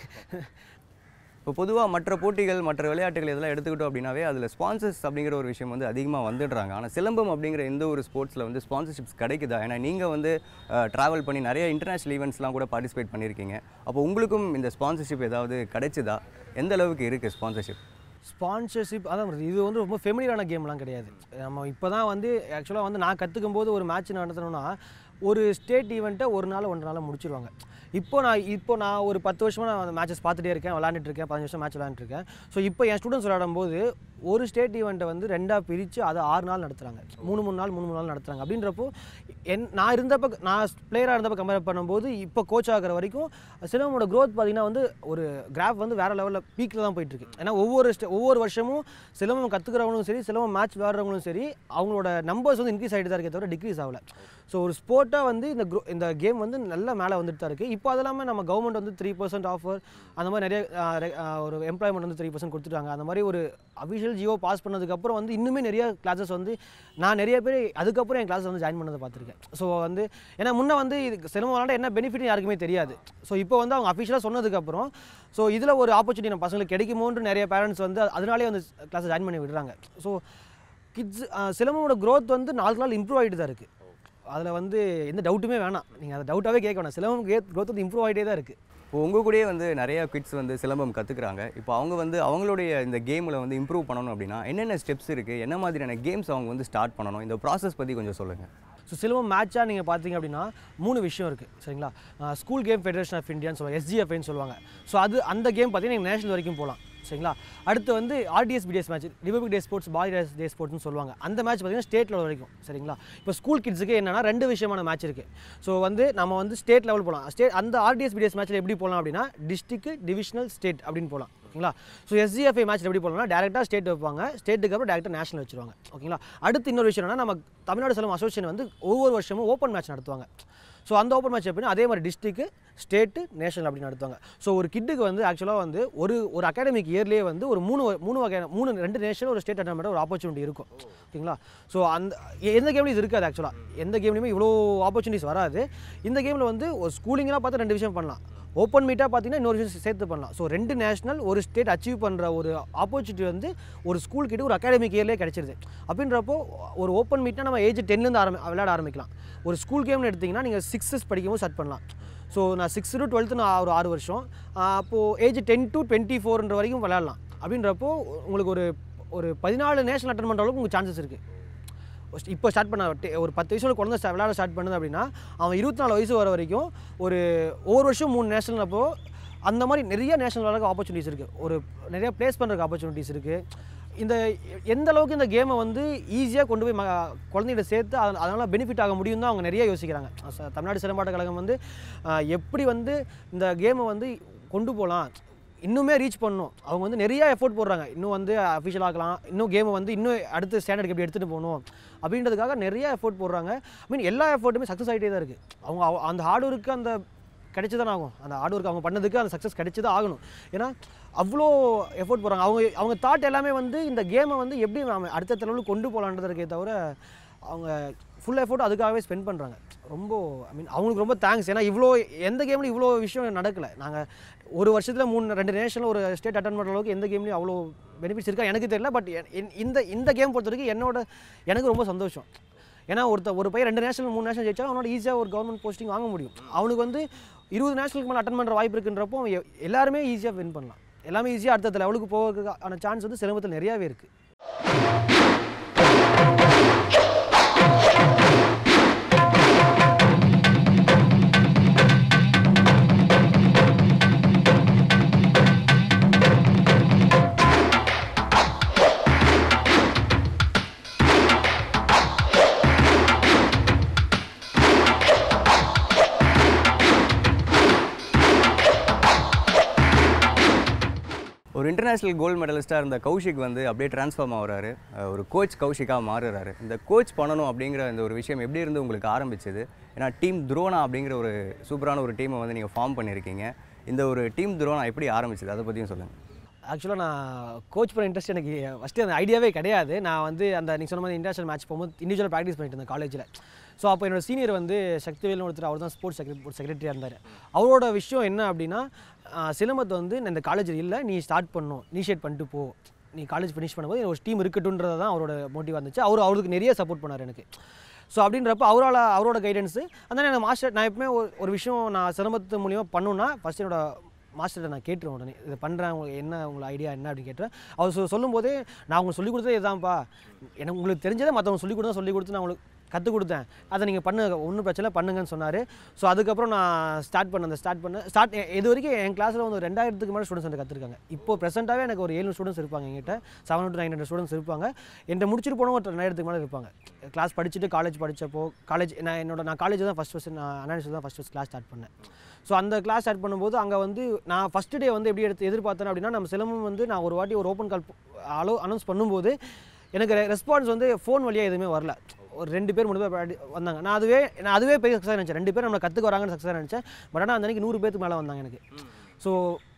இப்போ பொதுவாக மற்ற போட்டிகள் மற்ற விளையாட்டுகள் இதெல்லாம் எடுத்துக்கிட்டோம் அப்படின்னாவே அதில் ஸ்பான்சர்ஸ் அப்படிங்கிற ஒரு விஷயம் வந்து அதிகமாக வந்துடுறாங்க ஆனால் சிலம்பம் அப்படிங்கிற எந்த ஒரு ஸ்போர்ட்ஸில் வந்து ஸ்பான்சர்ஷிப்ஸ் கிடைக்குதா ஏன்னா நீங்கள் வந்து ட்ராவல் பண்ணி நிறைய இன்டர்நேஷ்னல் ஈவெண்ட்ஸ்லாம் கூட பார்ட்டிசிபேட் பண்ணியிருக்கீங்க அப்போ உங்களுக்கும் இந்த ஸ்பான்சர்ஷிப் ஏதாவது கிடைச்சதா எந்த அளவுக்கு இருக்குது ஸ்பான்சர்ஷிப் ஸ்பான்சர்ஷிப் அதான் bro, இது வந்து ரொம்ப ஃபெமிலியரான கேம்லாம் கிடையாது நம்ம இப்போ தான் வந்து ஆக்சுவலாக வந்து நான் கற்றுக்கும் போது ஒரு மேட்ச் நடத்தணும்னா ஒரு ஸ்டேட் ஈவெண்ட்டை ஒரு நாள் ஒன்றரை நாள் முடிச்சிருவாங்க இப்போ நான் இப்போ நான் ஒரு பத்து வருஷமாக நான் அந்த மேட்சஸ் பார்த்துட்டே இருக்கேன் விளாண்டுட்டு இருக்கேன் பதினஞ்சு வருஷம் மேட்ச் விளாண்டுருக்கேன் ஸோ இப்போ என் ஸ்டூடெண்ட்ஸ் விளையாடும்போது ஒரு ஸ்டேட் ஈவெண்ட்டை வந்து ரெண்டாக பிரித்து அதை ஆறு நாள் நடத்துகிறாங்க மூணு மூணு நாள் மூணு மூணு நாள் நடத்துகிறாங்க அப்படின்றப்போ என் நான் இருந்தப்போ நான் பிளேயராக இருந்தப்போ கம்பேர் பண்ணும்போது இப்போ கோச் ஆகிற வரைக்கும் சிலமோட growth பார்த்தீங்கன்னா வந்து ஒரு கிராஃப் வந்து வேறு லெவலில் பீக்கில் தான் போயிட்டு இருக்கு ஏன்னா ஒவ்வொரு ஸ்டே ஒவ்வொரு வருஷமும் சிலம்பம் கற்றுக்கிறவங்களும் சரி சிலம்பம் மேட்ச் விளையாடுறவங்களும் சரி அவங்களோட நம்பர்ஸ் வந்து இன்க்ரீஸ் ஆகிட்டு தான் இருக்கே தவிர டிக்ரீஸ் ஆகல ஸோ ஒரு ஸ்போர்ட்டாக வந்து இந்த க்ரோ இந்த கேம் வந்து நல்ல மேலே வந்துட்டு தான் இருக்குது இப்போ அது இல்லாமல் நம்ம கவர்மெண்ட் வந்து த்ரீ பர்சன்ட் ஆஃபர் அந்த மாதிரி நிறைய ஆஹ், ரெ- ஆஹ், ஒரு எம்ப்ளாய்மெண்ட் வந்து த்ரீ பர்சன்ட் கொடுத்துட்டாங்க அந்த மாதிரி ஒரு அஃபிஷியல் எஸ்எஸ்எல் ஜியோ பாஸ் பண்ணதுக்கப்புறம் வந்து இன்னுமே நிறைய கிளாஸஸ் வந்து நான் நிறைய பேர் அதுக்கப்புறம் என் கிளாஸ் வந்து ஜாயின் பண்ணதை பார்த்துருக்கேன் ஸோ வந்து ஏன்னா முன்ன வந்து இது சினிமா விளாண்ட என்ன பெனிஃபிட் யாருக்குமே தெரியாது ஸோ இப்போ வந்து அவங்க அஃபிஷியலாக சொன்னதுக்கப்புறம் ஸோ இதில் ஒரு ஆப்பர்ச்சுனிட்டி நம்ம பசங்களுக்கு கிடைக்குமோன்ற நிறைய பேரண்ட்ஸ் வந்து அதனாலே வந்து கிளாஸ் ஜாயின் பண்ணி விடுறாங்க ஸோ கிட்ஸ் சிலம்பமோட growth வந்து நாளுக்கு நாள் இம்ப்ரூவ் ஆகிட்டு தான் இருக்குது அதில் வந்து எந்த டவுட்டுமே வேணாம் நீங்கள் அதை டவுட்டாகவே கேட்க வேணாம் சிலம்பம் growth வந்து இம்ப்ரூவ் ஆகிட்டே தான் இருக்குது இப்போ உங்கள் கூடயே வந்து நிறைய கிட்ஸ் வந்து சிலம்பம் கற்றுக்குறாங்க இப்போ அவங்க வந்து அவங்களுடைய இந்த கேமில் வந்து இம்ப்ரூவ் பண்ணணும் அப்படின்னா என்னென்ன ஸ்டெப்ஸ் இருக்குது என்ன மாதிரியான கேம்ஸ் அவங்க வந்து ஸ்டார்ட் பண்ணணும் இந்த ப்ராசஸ் பற்றி கொஞ்சம் சொல்லுங்கள் ஸோ சிலம்பம் மேட்சாக நீங்கள் பார்த்தீங்க அப்படின்னா மூணு விஷயம் இருக்குது சரிங்களா ஸ்கூல் கேம் ஃபெடரேஷன் ஆஃப் இந்தியான்னு சொல்லுவாங்க எஸ்ஜிஎஃப்ஐன்னு சொல்லுவாங்க ஸோ அது அந்த கேம் பார்த்தீங்கன்னா நேஷனல் வரைக்கும் போகலாம் சரிங்களா அடுத்து வந்து R T S P T S match Republic Day sports boy day ஸ்போர்ட்ஸ்னு சொல்லுவாங்க அந்த மேட்ச் பார்த்தீங்கன்னா ஸ்டேட் லெவல் வரைக்கும் சரிங்களா இப்போ ஸ்கூல் கிட்ஸுக்கு என்னன்னா ரெண்டு விஷயமான மேட்ச் இருக்குது ஸோ வந்து நம்ம வந்து ஸ்டேட் லெவல் போகலாம் ஸ்டேட் அந்த ஆர்டிஎஸ் பிடிஎஸ் மேட்ச்சில் எப்படி போகலாம் அப்படின்னா டிஸ்ட்ரிக்ட் டிவிஷனல் ஸ்டேட் அப்படின்னு போகலாம் ஓகேங்களா ஸோ எஸ்ஜிஎஃப்ஐ மேட்ச் எப்படி போகலாம்னா டேரெக்டாக ஸ்டேட் வைப்பாங்க ஸ்டேட்டுக்கு அப்புறம் டேரெக்டாக நேஷனல் வச்சிருவாங்க ஓகேங்களா அடுத்து இன்னொரு விஷயம் என்னன்னா நம்ம தமிழ்நாடு செல்வம் அசோசியேஷன் வந்து ஒவ்வொரு வருஷமும் ஓப்பன் மேட்ச் நடத்துவாங்க ஸோ அந்த ஓப்பன் மேட்ச் எப்படின்னா அதே மாதிரி டிஸ்ட்ரிக்ட் ஸ்டேட்டு நேஷனல் அப்படி நடத்துவாங்க ஸோ ஒரு கிட்டுக்கு வந்து ஆக்சுவலாக வந்து ஒரு ஒரு அகாடமிக் இயர்லேயே வந்து ஒரு மூணு வ- மூணு வகையான மூணு ரெண்டு நேஷனல் ஒரு ஸ்டேட் அட்டன் ஒரு ஆப்பர்ச்சுனிட்டி இருக்கும் ஓகேங்களா ஸோ அந்த எ- எந்த கேம்லையும் இது இருக்காது ஆக்சுவலாக எந்த கேம்லையுமே இவ்வளோ ஆப்பர்ச்சுனிட்டிஸ் வராது இந்த கேமில் வந்து ஒரு ஸ்கூலிங்லாம் பார்த்து ரெண்டு விஷயம் பண்ணலாம் ஓப்பன் மீட்டாக பார்த்தீங்கன்னா இன்னொரு விஷயம் சேர்த்து பண்ணலாம் ஸோ ரெண்டு நேஷனல் ஒரு ஸ்டேட் அச்சீவ் பண்ணுற ஒரு ஆப்பர்ச்சுனிட்டி வந்து ஒரு ஸ்கூல் கிட்ட ஒரு அகாடமிக் இயர்லேயே கிடைச்சிருது அப்படின்றப்போ ஒரு ஓப்பன் மீட்னா நம்ம ஏஜ் டென்லேருந்து ஆரம்பி விளையாட ஆரம்பிக்கலாம் ஒரு ஸ்கூல் கேம்னு எடுத்திங்கன்னா நீங்கள் சிக்ஸஸ் படிக்கும்போது ஸ்டார்ட் பண்ணலாம் ஸோ நான் சிக்ஸ் டு டுவெல்த்து நான் ஒரு ஆறு வருஷம் அப்போது ஏஜ் டென் டு டுவெண்ட்டி ஃபோர்ன்ற வரைக்கும் விளையாடலாம் அப்படின்றப்போ உங்களுக்கு ஒரு ஒரு பதினாலு நேஷனல் அட்டன் பண்ணுற அளவுக்கு உங்களுக்கு சான்சஸ் இருக்குது இப்போ ஸ்டார்ட் பண்ண டெ- ஒரு பத்து வயசோட குழந்தை ஸ்டா- விளையாட ஸ்டார்ட் பண்ணுது அப்படின்னா அவன் இருபத்தி நாலு வயசு வர வரைக்கும் ஒரு ஒவ்வொரு வருஷம் மூணு நேஷனல் அப்போ அந்த மாதிரி நிறைய நேஷனல் விளையாட ஆப்பர்ச்சுனிட்டிஸ் இருக்குது ஒரு நிறைய ப்ளேஸ் பண்ணுறதுக்கு ஆப்பர்ச்சுனிட்டிஸ் இருக்குது இந்த எந்த அளவுக்கு இந்த கேமை வந்து ஈஸியாக கொண்டு போய் ம குழந்தைகிட்ட சேர்த்து அது அதனால் பெனிஃபிட் ஆக முடியும் தான் அவங்க நிறைய யோசிக்கிறாங்க ச- தமிழ்நாடு சிலம்பாட்ட கழகம் வந்து ஆஹ், எப்படி வந்து இந்த கேமை வந்து கொண்டு போகலாம் இன்னுமே ரீச் பண்ணணும் அவங்க வந்து நிறைய எஃபோர்ட் போடுறாங்க இன்னும் வந்து அஃபிஷியல் ஆக்கலாம் இன்னும் கேமை வந்து இன்னும் அடுத்த ஸ்டாண்டர்டுக்கு எப்படி எடுத்துகிட்டு போகணும் அப்படின்றதுக்காக நிறைய எஃபோர்ட் போடுறாங்க ஐ மீன் எல்லா எஃபோர்ட்டுமே சக்ஸஸ் ஆகிட்டே தான் இருக்குது அவங்க அவ- அந்த ஹார்ட் ஒர்க்கு அந்த கிடைச்சி தானே ஆகும் அந்த ஹார்ட் ஒர்க் அவங்க பண்ணதுக்கு அந்த சக்ஸஸ் கிடைச்சி தான் ஆகணும் ஏன்னா அவ்வளோ எஃபோர்ட் போடுறாங்க அவங்க அவங்க தாட் எல்லாமே வந்து இந்த கேமை வந்து எப்படி நாம அடுத்த லெவலுக்கு கொண்டு போகலான்றதுக்கே தவிர அவங்க ஃபுல் எஃபோர்ட் அதுக்காகவே ஸ்பெண்ட் பண்ணுறாங்க ரொம்ப ஐ மீன் அவங்களுக்கு ரொம்ப தேங்க்ஸ் ஏன்னா இவ்வளோ எந்த கேம்லையும் இவ்வளோ விஷயம் நடக்கலை நாங்கள் ஒரு வருஷத்தில் மூணு ரெண்டு நேஷனில் ஒரு ஸ்டேட் அட்டன் பண்ணுற அளவுக்கு எந்த கேம்லையும் அவ்வளோ பெனிஃபிட்ஸ் இருக்கா எனக்கு தெரியல பட் இந்த இந்த கேம் பொறுத்த வரைக்கும் என்னோட எனக்கு ரொம்ப சந்தோஷம் ஏன்னா ஒருத்த ஒரு பையன் ரெண்டு நேஷனல் மூணு நேஷனல் ஜெயிச்சா அவனோட ஈஸியாக ஒரு கவர்மெண்ட் போஸ்டிங் வாங்க முடியும் அவனுக்கு வந்து இருபது நேஷனலுக்கு மேலே அட்டன் பண்ணுற வாய்ப்பு இருக்குன்றப்போ அவன் எ- எல்லாருமே ஈஸியாக வின் பண்ணலாம் எல்லாமே ஈஸியாக அடுத்த லெவலுக்கு போகிறதுக்கான சான்ஸ் வந்து சிலம்பத்தில் நிறையாவே இருக்குது ஒரு இன்டர்நேஷ்னல் கோல்டு மெடலிஸ்ட்டாக இருந்த கௌஷிக் வந்து அப்படியே ட்ரான்ஸ்ஃபார்ம் ஆகுறாரு அஹ் ஒரு கோச் கௌஷிக்காக மாறுறாரு இந்த கோச் பண்ணணும் அப்படிங்கிற இந்த ஒரு விஷயம் எப்படி இருந்து உங்களுக்கு ஆரம்பிச்சது ஏன்னா டீம் துரோனா அப்படிங்கிற ஒரு சூப்பரான ஒரு டீமை வந்து நீங்கள் ஃபார்ம் பண்ணியிருக்கீங்க இந்த ஒரு டீம் துரோனா எப்படி ஆரம்பிச்சது அதை பற்றியும் சொல்லுங்கள் ஆக்சுவலாக நான் கோச் பண்ண இன்ட்ரெஸ்ட் எனக்கு ஃபஸ்ட்டு அந்த ஐடியாவே கிடையாது நான் வந்து அந்த நீங்கள் சொன்ன மாதிரி இன்டர்நேஷனல் மேட்ச் போகும்போது இண்டிவிஜுவல் ப்ராக்டிஸ் பண்ணிட்டு இருந்தேன் காலேஜில் ஸோ அப்போ என்னோட சீனியர் வந்து சக்திவேல்னு ஒருத்தர் அவர் தான் ஸ்போர்ட்ஸ் செக்ரட்டரி செக்ரட்டரியாக இருந்தார் அவரோட விஷயம் என்ன அப்படின்னா ஆஹ், சிலம்பத்தை வந்து நான் இந்த காலேஜில் இல்லை நீ ஸ்டார்ட் பண்ணணும் இனிஷியேட் பண்ணிட்டு போ நீ காலேஜ் ஃபினிஷ் பண்ணும்போது ஒரு டீம் இருக்கட்டுன்றது தான் அவரோட மோட்டிவ் இருந்துச்சு அவர் அவருக்கு நிறைய சப்போர்ட் பண்ணார் எனக்கு ஸோ அப்படின்றப்ப அவரால் அவரோட கைடன்ஸு அந்த எனக்கு மாஸ்டர் நான் எப்பவுமே ஒரு ஒரு விஷயம் நான் சிலம்பத்து மூலியமாக பண்ணணுன்னா ஃபஸ்ட் என்னோட மாஸ்டர்கிட்ட நான் கேட்டுருவேன் உடனே இதை பண்ணுறேன் உங்களுக்கு என்ன உங்களை ஐடியா என்ன அப்படின்னு கேட்டேன் அவர் சொ சொல்லும்போதே நான் உங்களுக்கு சொல்லிக் கொடுத்தது இதுதான்ப்பா எனக்கு உங்களுக்கு தெரிஞ்சதை மற்றவங்க சொல்லிக் கொடுத்தா சொல்லிக் கொடுத்து நான் உங்களுக்கு கற்றுக் கொடுத்தேன் அதை நீங்கள் பண்ணுங்க ஒன்றும் பிரச்சனை இல்லை பண்ணுங்கன்னு சொன்னார் ஸோ அதுக்கப்புறம் நான் ஸ்டார்ட் பண்ண அந்த ஸ்டார்ட் பண்ண ஸ்டார்ட் இது வரைக்கும் என் கிளாஸில் வந்து ஒரு ரெண்டாயிரத்துக்கு மேலே ஸ்டூடெண்ட்ஸ் எனக்கு கற்றுருக்காங்க இப்போ ப்ரெசென்ட்டாகவே எனக்கு ஒரு ஏழு ஸ்டூடெண்ட்ஸ் இருப்பாங்க எங்கிட்ட seven to nine hundred students இருப்பாங்க என்கிட்ட முடிச்சுட்டு போனவங்க ஒரு ரெண்டாயிரத்துக்கு மேலே இருப்பாங்க கிளாஸ் படிச்சுட்டு காலேஜ் படித்தப்போ காலேஜ் நான் என்னோட நான் காலேஜ் தான் ஃபஸ்ட் ஃபஸ்ட் நான் அனாலிசிஸ் தான் ஃபஸ்ட் ஃபஸ்ட் கிளாஸ் ஸ்டார்ட் பண்ணேன் ஸோ அந்த கிளாஸ் ஸ்டார்ட் பண்ணும்போது அங்கே வந்து நான் ஃபஸ்ட் டே வந்து எப்படி எடுத்து எதிர்பார்த்தேன் அப்படின்னா நம்ம சிலம்பம் வந்து நான் ஒரு வாட்டி ஒரு ஓப்பன் கால் அலோ அனௌன்ஸ் பண்ணும்போது எனக்கு ரெஸ்பான்ஸ் வந்து ஃபோன் வழியாக எதுவுமே வரல ஒரு ரெண்டு பேர் மூணு பேர் பாடி- வந்தாங்க நான் அதுவே நான் அதுவே பெரிய சக்ஸஸ் நினச்சேன் ரெண்டு பேர் நம்மளை கற்றுக்க வராங்கன்னு சக்ஸஸ் நினச்சேன் பட் ஆனால் அந்த அன்னைக்கு நூறு பேருக்கு மேலே வந்தாங்க எனக்கு ஸோ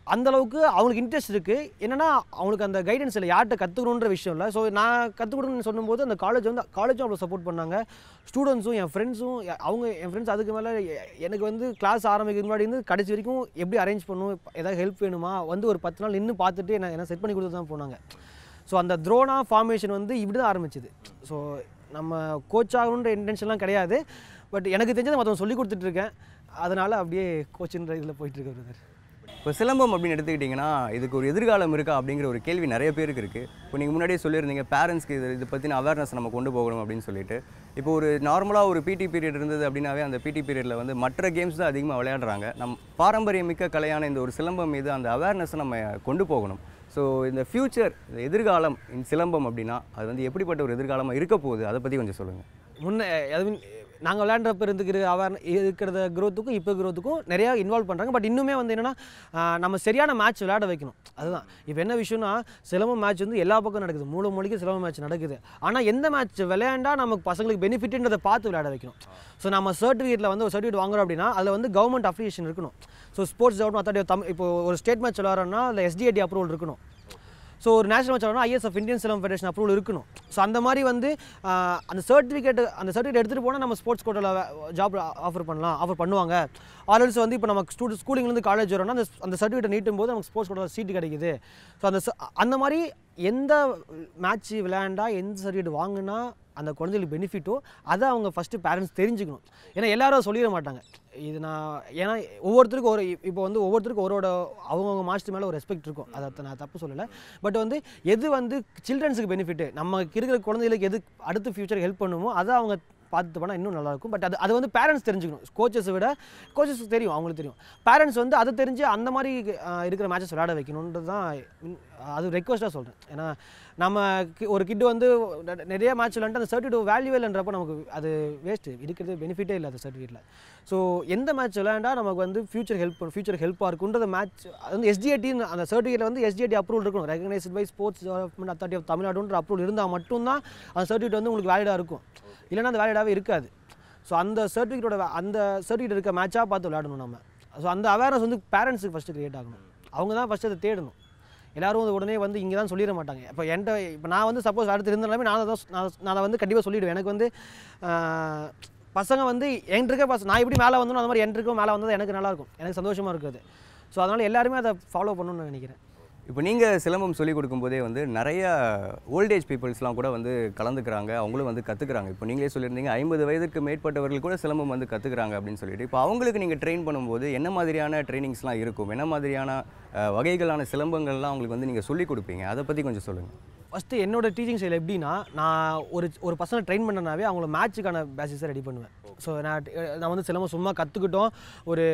அந்த அளவுக்கு அவங்களுக்கு இன்ட்ரெஸ்ட் இருக்குது என்னன்னா அவங்களுக்கு அந்த கைடன்ஸ் இல்லை யார்கிட்ட கற்றுக்கணுன்ற விஷயம் இல்லை ஸோ நான் கற்றுக் கொடுக்கணும்னு சொல்லும்போது அந்த காலேஜ் வந்து காலேஜும் அவ்வளோ சப்போர்ட் பண்ணாங்க ஸ்டூடெண்ட்ஸும் என் ஃப்ரெண்ட்ஸும் அவங்க என் ஃப்ரெண்ட்ஸ் அதுக்கு மேலே எனக்கு வந்து கிளாஸ் ஆரம்பிக்கிறதுக்கு முன்னாடி இருந்து கடைசி வரைக்கும் எப்படி அரேஞ்ச் பண்ணும் ஏதாவது ஹெல்ப் வேணுமா வந்து ஒரு பத்து நாள் நின்று பார்த்துட்டு என்ன என்ன செட் பண்ணி கொடுத்து தான் போனாங்க ஸோ அந்த த்ரோனா ஃபார்மேஷன் வந்து இப்படி தான் ஆரம்பிச்சுது ஸோ நம்ம கோச் ஆகணுன்ற இன்டென்ஷன்லாம் கிடையாது பட் எனக்கு தெரிஞ்சதை மற்றவங்க சொல்லி கொடுத்துட்ருக்கேன் அதனால் அப்படியே கோச்சுன்ற இதில் போயிட்டுருக்கு பிரதர் இப்போ சிலம்பம் அப்படின்னு எடுத்துக்கிட்டிங்கன்னா இதுக்கு ஒரு எதிர்காலம் இருக்கா அப்படிங்கிற ஒரு கேள்வி நிறைய பேருக்கு இருக்குது இப்போ நீங்கள் முன்னாடியே சொல்லியிருந்தீங்க பேரண்ட்ஸ்க்கு இது இதை பற்றின அவேர்னஸ் நம்ம கொண்டு போகணும் அப்படின்னு சொல்லிட்டு இப்போ ஒரு நார்மலாக ஒரு பிடி பீரியட் இருந்தது அப்படின்னாவே அந்த பிடி பீரியடில் வந்து மற்ற கேம்ஸ் தான் அதிகமாக விளையாடுறாங்க நம் பாரம்பரியமிக்க கலையான இந்த ஒரு சிலம்பம் மீது அந்த அவேர்னஸை நம்ம கொண்டு போகணும் ஸோ இந்த ஃப்யூச்சர் இந்த எதிர்காலம் இந்த சிலம்பம் அப்படின்னா அது வந்து எப்படிப்பட்ட ஒரு எதிர்காலமாக இருக்க போகுது அதை பற்றி கொஞ்சம் சொல்லுங்கள் முன்ன அது நாங்கள் விளையாண்டுறப்ப இருந்துக்கிற அவர் இருக்கிறத க்ரோத்துக்கும் இப்போ க்ரோத்துக்கும் நிறையா இன்வால்வ் பண்ணுறாங்க பட் இன்னுமே வந்து என்னென்னா நம்ம சரியான மேட்ச் விளையாட வைக்கணும் அதுதான் இப்போ என்ன விஷயம்னா சிலம்பம் மேட்ச் வந்து எல்லா பக்கம் நடக்குது மூணு மொழிக்கு சிலம்பம் மேட்ச் நடக்குது ஆனால் எந்த மேட்ச் விளையாண்டா நமக்கு பசங்களுக்கு பெனிஃபிட்ன்றதை பார்த்து விளையாட வைக்கணும் ஸோ நம்ம சர்டிஃபிகேட்டில் வந்து ஒரு சர்டிஃபிகேட் வாங்குறோம் அப்படின்னா அதில் வந்து கவர்மெண்ட் அப்ளிகேஷன் இருக்கணும் so sports development authority Tamil இப்போ ஒரு ஸ்டேட் மேட்ச் விளையாடுறோம்னா அதில் எஸ்டிஐடி அப்ரூவல் இருக்கணும் ஸோ ஒரு நேஷனல் மேட்ச் விளாட்னா ஐஎஸ்எஃப் இந்தியன் சிலம் ஃபெடரேஷன் அப்ரூவல் இருக்கணும் ஸோ அந்த மாதிரி வந்து ஆஹ், அந்த சர்டிஃபிகேட் அந்த சர்டிஃபிகேட் எடுத்துகிட்டு போனால் நம்ம ஸ்போர்ட்ஸ் கோட்டில் ஜாப் ஆஃபர் பண்ணலாம் ஆஃபர் பண்ணுவாங்க ஆல்ரெடி வந்து இப்போ நம்ம ஸ்டூடெண்ட் ஸ்கூலிங்லேருந்து காலேஜ் வரோம்னா அந்த அந்த சர்டிஃபிகேட் நீட்டும் போது நமக்கு ஸ்போர்ட்ஸ் கோட்டில் சீட்டு கிடைக்குது ஸோ அந்த ச- அந்த மாதிரி எந்த மேட்ச் விளையாண்டா எந்த சர்டிஃபிகேட் வாங்கினா அந்த குழந்தைகளுக்கு பெனிஃபிட்டோ அதை அவங்க ஃபஸ்ட்டு பேரண்ட்ஸ் தெரிஞ்சுக்கணும் ஏன்னா எல்லாரும் சொல்லிட மாட்டாங்க இது நான் ஏன்னா ஒவ்வொருத்தருக்கும் ஒரு இப்போ வந்து ஒவ்வொருத்தருக்கும் ஒருவோட அவங்கவுங்க மாஸ்டர் மேலே ஒரு ரெஸ்பெக்ட் இருக்கும் அதை நான் தப்பு சொல்லலை பட் வந்து எது வந்து சில்ட்ரன்ஸுக்கு பெனிஃபிட் நமக்கு இருக்கிற குழந்தைகளுக்கு எது அடுத்த ஃபியூச்சர் ஹெல்ப் பண்ணுமோ அதை அவங்க பார்த்து பண்ணால் இன்னும் நல்லாயிருக்கும் பட் அது அது வந்து பேரண்ட்ஸ் தெரிஞ்சுக்கணும் கோச்சஸை விட கோச்சஸ் தெரியும் அவங்களுக்கு தெரியும் பேரண்ட்ஸ் வந்து அதை தெரிஞ்சு அந்த மாதிரி ஆஹ், இருக்கிற மேட்சஸ் விளையாட வைக்கணுன்றது தான் இன்- அது ரெக்வஸ்ட்டாக சொல்கிறேன் ஏன்னா நம்ம கி- ஒரு கிட்டு வந்து நெ- நிறைய மேட்ச் விளையாண்டு அந்த சர்டிஃபிகேட் வேல்யூ இல்லைன்றப்ப நமக்கு அது வேஸ்ட்டு இருக்கிறது பெனிஃபிட்டே இல்லை அந்த சர்டிஃபிகேட்டில் ஸோ எந்த மேட்ச் விளையாண்டா நமக்கு வந்து ஃபியூச்சர் ஹெல்ப் ஃபியூச்சர் ஹெல்ப்பாக இருக்குன்றது மேட்ச் அது வந்து எஸ்டிஐடி அந்த சர்டிஃபிகேட்டில் வந்து எஸ்டிஐடி அப்ரூவல் இருக்கணும் recognised by sports development authority of தமிழ்நாடுன்ற அப்ரூவல் இருந்தால் மட்டும்தான் அந்த சர்டிஃபிகேட் வந்து உங்களுக்கு வேலிடாக இருக்கும் இல்லைன்னா அது வேலிடாகவே இருக்காது ஸோ அந்த சர்டிஃபிகேட்டோட அந்த சர்டிஃபிகேட் இருக்க மேட்சாக பார்த்து விளையாடணும் நம்ம ஸோ அந்த அவேர்னஸ் வந்து பேரண்ட்ஸுக்கு ஃபஸ்ட்டு க்ரியேட் ஆகணும் அவங்க தான் ஃபஸ்ட்டு அதை தேடணும் எல்லாரும் வந்து உடனே வந்து இங்கே தான் சொல்லிட மாட்டாங்க இப்போ என்கிட்ட இப்போ நான் வந்து சப்போஸ் அடுத்து இருந்தாலுமே நான் தான் நான் நான் அதை வந்து கண்டிப்பாக சொல்லிவிடுவேன் எனக்கு வந்து ஆஹ், பசங்க வந்து என்கிட்ட இருக்க பசங்க நான் எப்படி மேலே வந்தனோ அந்த மாதிரி என்கிட்ட இருக்க மேலே வந்தது எனக்கு நல்லாயிருக்கும் எனக்கு சந்தோஷமாக இருக்குது ஸோ அதனால் எல்லாருமே அதை ஃபாலோ பண்ணணும்னு நான் நினைக்கிறேன் இப்போ நீங்கள் சிலம்பம் சொல்லிக் கொடுக்கும்போதே வந்து நிறைய ஓல்டேஜ் பீப்புள்ஸ்லாம் கூட வந்து கலந்துக்கிறாங்க அவங்களும் வந்து கற்றுக்குறாங்க இப்போ நீங்களே சொல்லியிருந்தீங்க ஐம்பது வயதுக்கு மேற்பட்டவர்கள் கூட சிலம்பம் வந்து கற்றுக்குறாங்க அப்படின்னு சொல்லிட்டு இப்போ அவங்களுக்கு நீங்கள் ட்ரெயின் பண்ணும்போது என்ன மாதிரியான ட்ரைனிங்ஸ்லாம் இருக்கும் என்ன மாதிரியான அஹ், வகைகளான சிலம்பங்கள்லாம் அவங்களுக்கு வந்து நீங்கள் சொல்லிக் கொடுப்பீங்க அதை பற்றி கொஞ்சம் சொல்லுங்கள் ஃபஸ்ட்டு என்னோட டீச்சிங் ஸ்டைல் எப்படின்னா நான் ஒரு ஒரு பசங்களை ட்ரெயின் பண்ணனாவே அவங்கள மேட்ச்சுக்கான பேசிஸை ரெடி பண்ணுவேன் ஸோ நான் நான் வந்து சிலம்பம் சும்மா கற்றுக்கிட்டோம் ஒரு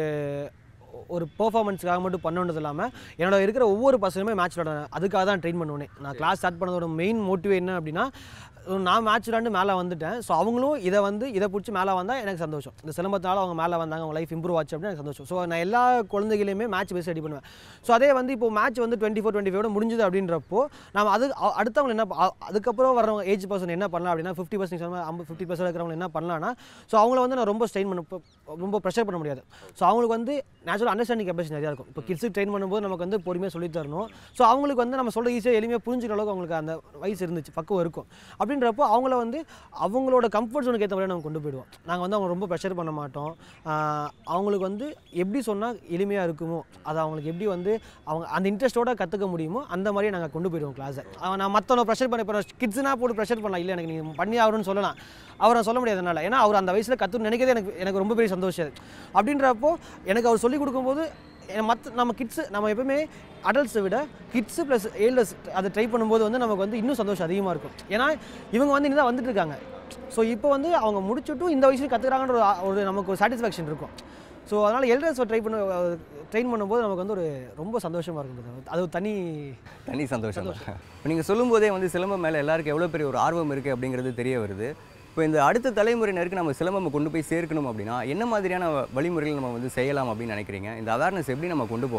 ஒரு பெர்ஃபார்மன்ஸ்க்காக மட்டும் பண்ணணுன்றது இல்லாமல் என்னோட இருக்கிற ஒவ்வொரு பசங்களுமே மேட்ச் விளாட அதுக்காக தான் ட்ரெயின் பண்ணுவேனே நான் கிளாஸ் ஸ்டார்ட் பண்ணதோட மெயின் மோட்டிவ் என்ன அப்படின்னா நான் மேட்ச் விளாண்டு மேலே வந்துட்டேன் ஸோ அவங்களும் இதை வந்து இதை பிடிச்சி மேலே வந்தால் எனக்கு சந்தோஷம் இந்த சிலம்பத்தினால அவங்க மேலே வந்தாங்க அவங்க லைஃப் இம்ப்ரூவ் ஆச்சு அப்படின்னு எனக்கு சந்தோஷம் ஸோ நான் எல்லா குழந்தைகளையுமே மேட்ச் பேஸ் ரெடி பண்ணுவேன் ஸோ அதே வந்து இப்போ மேட்ச் வந்து டுவெண்ட்டி ஃபோர் டுவெண்ட்டி ஃபைவோட முடிஞ்சது அப்படின்றப்போ நம்ம அது அ- அடுத்தவங்க என்ன ப- அ- அதுக்கப்புறம் வரவங்க ஏஜ் பர்சன் என்ன பண்ணலாம் அப்படின்னா ஃபிஃப்டி பர்சன்ட் ஐம்பது ஃபிஃப்டி பர்சன்ட் இருக்கிறவங்க என்ன பண்ணலாம்னா ஸோ அவங்கள வந்து நான் ரொம்ப ஸ்ட்ரெயின் பண்ண ப- ரொம்ப ப்ரெஷர் பண்ண முடியாது ஸோ அவங்களுக்கு வந்து நேச்சுரல் அண்டர்ஸ்டாண்டிங் கெப்பாசிட்டி நிறையா இருக்கும் இப்போ கிட்ஸுக்கு ட்ரெயின் பண்ணும்போது நமக்கு வந்து பொறுமையாக சொல்லித் தரணும் ஸோ அவங்களுக்கு வந்து நம்ம சொல்ல ஈஸியாக எளிமையாக புரிஞ்சுக்கிற அளவுக்கு அவங்களுக்கு அந்த வயசு இருந்துச்சு பக்குவம் இருக்கும் அப்படின்றப்போ அவங்கள வந்து அவங்களோட கம்ஃபர்ட் ஜோனுக்கு ஏற்ற மாதிரி நம்ம கொண்டு போயிடுவோம் நாங்கள் வந்து அவங்க ரொம்ப ப்ரெஷர் பண்ண மாட்டோம் ஆஹ் அவங்களுக்கு வந்து எப்படி சொன்னால் எளிமையாக இருக்குமோ அதை அவங்களுக்கு எப்படி வந்து அவங்க அந்த இன்ட்ரெஸ்ட்டோட கற்றுக்க முடியுமோ அந்த மாதிரியே நாங்கள் கொண்டு போயிடுவோம் கிளாஸை நான் மற்றவங்க ப்ரெஷர் பண்ண இப்போ கிட்ஸ்னா போட்டு ப்ரெஷர் பண்ணலாம் இல்லை எனக்கு நீங்கள் பண்ணி ஆகணும்னு சொல்லலாம் அவரை சொல்ல முடியாது என்னால் ஏன்னா அவர் அந்த வயசில் கற்று நினைக்கிறதே எனக்கு எனக்கு ரொம்ப பெரிய சந்தோஷம் அது. அப்படின்றப்போ எனக்கு அவர் சொல்லிக் கொடுக்கும்போது மற்ற நம்ம கிட்ஸு நம்ம எப்பவுமே அடல்ட்ஸை விட கிட்ஸு ப்ளஸ் ஏல்டர்ஸ் அதை ட்ரை பண்ணும்போது வந்து நமக்கு வந்து இன்னும் சந்தோஷம் அதிகமாக இருக்கும் ஏன்னா இவங்க வந்து இன்னும் வந்துட்டு இருக்காங்க ஸோ இப்போ வந்து அவங்க முடிச்சுட்டும் இந்த வயசுல கற்றுக்குறாங்கன்ற ஒரு ஆ- ஒரு நமக்கு ஒரு சாட்டிஸ்ஃபேக்ஷன் இருக்கும் ஸோ அதனால் எல்டர்ஸை ட்ரை பண்ண ட்ரெயின் பண்ணும்போது நமக்கு வந்து ஒரு ரொம்ப சந்தோஷமாக இருக்கும் brother. அது ஒரு தனி தனி சந்தோஷம் தான் இப்போ நீங்கள் சொல்லும்போதே வந்து சிலம்பம் மேலே எல்லாருக்கும் எவ்வளோ பெரிய ஒரு ஆர்வம் இருக்குது அப்படிங்கிறது தெரிய வருது இப்போ இந்த அடுத்த தலைமுறையினருக்கு நம்ம சிலம்பம் கொண்டு போய் சேர்க்கணும் அப்படின்னா என்ன மாதிரியான வழிமுறைகள் நம்ம வந்து செய்யலாம் அப்படின்னு நினைக்கிறீங்க இந்த அவேர்னஸ் எப்படி நம்ம கொண்டு போகலாம்